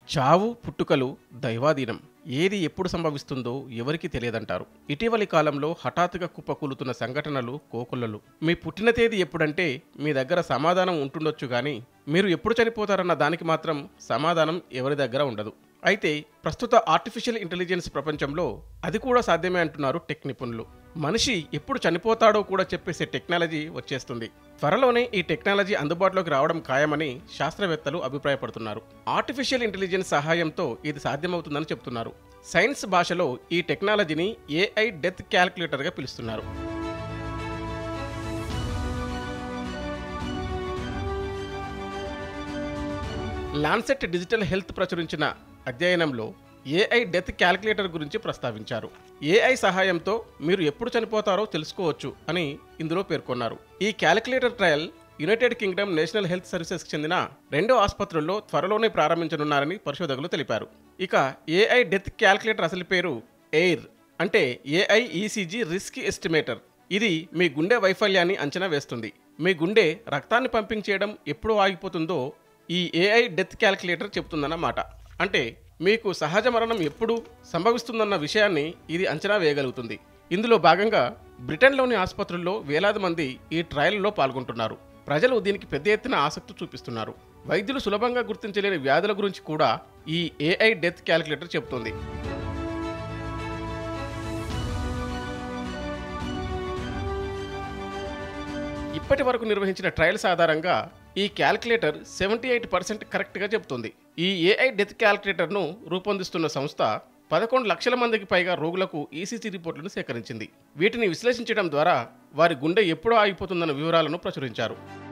చావు పుట్టుకలు దైవాధీనం ఏది ఎప్పుడు సంభవిస్తుందో ఎవరికీ తెలియదంటారు ఇటీవలి కాలంలో హఠాత్తుగా కుప్పకూలుతున్న సంఘటనలు కోకొల్లలు మీ పుట్టిన తేదీ ఎప్పుడంటే మీ దగ్గర సమాధానం ఉంటుండొచ్చు కానీ మీరు ఎప్పుడు చనిపోతారన్న దానికి మాత్రం సమాధానం ఎవరి దగ్గర ఉండదు అయితే ప్రస్తుత ఆర్టిఫిషియల్ ఇంటెలిజెన్స్ ప్రపంచంలో అది కూడా సాధ్యమే అంటున్నారు టెక్ నిపుణులు మనిషి ఎప్పుడు చనిపోతాడో కూడా చెప్పేసే టెక్నాలజీ వచ్చేస్తుంది త్వరలోనే ఈ టెక్నాలజీ అందుబాటులోకి రావడం ఖాయమని శాస్త్రవేత్తలు అభిప్రాయపడుతున్నారు ఆర్టిఫిషియల్ ఇంటెలిజెన్స్ సహాయంతో ఇది సాధ్యమవుతుందని చెబుతున్నారు సైన్స్ భాషలో ఈ టెక్నాలజీని ఏఐ డెత్ క్యాల్కులేటర్గా పిలుస్తున్నారు లాన్సెట్ డిజిటల్ హెల్త్ ప్రచురించిన అధ్యయనంలో ఏఐ డెత్ క్యాలిక్యులేటర్ గురించి ప్రస్తావించారు ఏఐ సహాయంతో మీరు ఎప్పుడు చనిపోతారో తెలుసుకోవచ్చు అని ఇందులో పేర్కొన్నారు ఈ calculator trial United Kingdom national health సర్వీసెస్కి చెందిన రెండో ఆసుపత్రుల్లో త్వరలోనే ప్రారంభించనున్నారని పరిశోధకులు తెలిపారు ఇక ఏఐ డెత్ క్యాలిక్యులేటర్ అసలు పేరు ఎయిర్ అంటే ఏఐ ఈసీజీ రిస్క్ ఎస్టిమేటర్ ఇది మీ గుండె వైఫల్యాన్ని అంచనా వేస్తుంది మీ గుండె రక్తాన్ని పంపింగ్ చేయడం ఎప్పుడు ఆగిపోతుందో ఈ ఏఐ డెత్ క్యాలిక్యులేటర్ చెప్తుందన్నమాట అంటే మీకు సహజ మరణం ఎప్పుడు సంభవిస్తుందన్న విషయాన్ని ఇది అంచనా వేయగలుగుతుంది ఇందులో భాగంగా బ్రిటన్లోని ఆసుపత్రుల్లో వేలాది మంది ఈ ట్రయల్లో పాల్గొంటున్నారు ప్రజలు దీనికి పెద్ద ఎత్తున ఆసక్తి చూపిస్తున్నారు వైద్యులు సులభంగా గుర్తించలేని వ్యాధుల గురించి కూడా ఈ ఏఐ డెత్ క్యాలిక్యులేటర్ చెబుతుంది ఇప్పటి వరకు నిర్వహించిన ట్రయల్స్ ఆధారంగా ఈ క్యాల్కులేటర్ సెవెంటీ ఎయిట్ పర్సెంట్ కరెక్ట్గా చెబుతుంది ఈ ఏఐ డెత్ క్యాల్కులేటర్ను రూపొందిస్తున్న సంస్థ పదకొండు లక్షల మందికి పైగా రోగులకు ఈసీసీ రిపోర్టులను సేకరించింది వీటిని విశ్లేషించడం ద్వారా వారి గుండె ఎప్పుడో ఆగిపోతుందన్న వివరాలను ప్రచురించారు